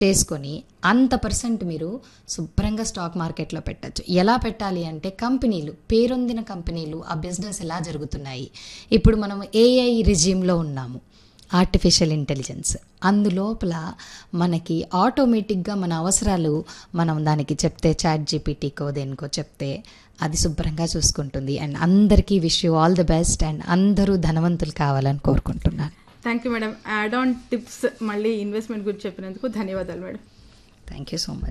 చేసుకొని అంత పర్సెంట్ మీరు శుభ్రంగా స్టాక్ మార్కెట్లో పెట్టచ్చు ఎలా పెట్టాలి అంటే కంపెనీలు పేరొందిన కంపెనీలు ఆ బిజినెస్ ఎలా జరుగుతున్నాయి ఇప్పుడు మనం ఏఐ రిజిమ్లో ఉన్నాము ఆర్టిఫిషియల్ ఇంటెలిజెన్స్ అందులోపల మనకి ఆటోమేటిక్గా మన అవసరాలు మనం దానికి చెప్తే చాట్ జీపీటీకో దేనికో చెప్తే అది శుభ్రంగా చూసుకుంటుంది అండ్ అందరికీ wish you all the best and అందరూ ధనవంతులు కావాలని కోరుకుంటున్నాను thank you madam add on tips మళ్ళీ ఇన్వెస్ట్మెంట్ గురించి చెప్పినందుకు ధన్యవాదాలు madam thank you so much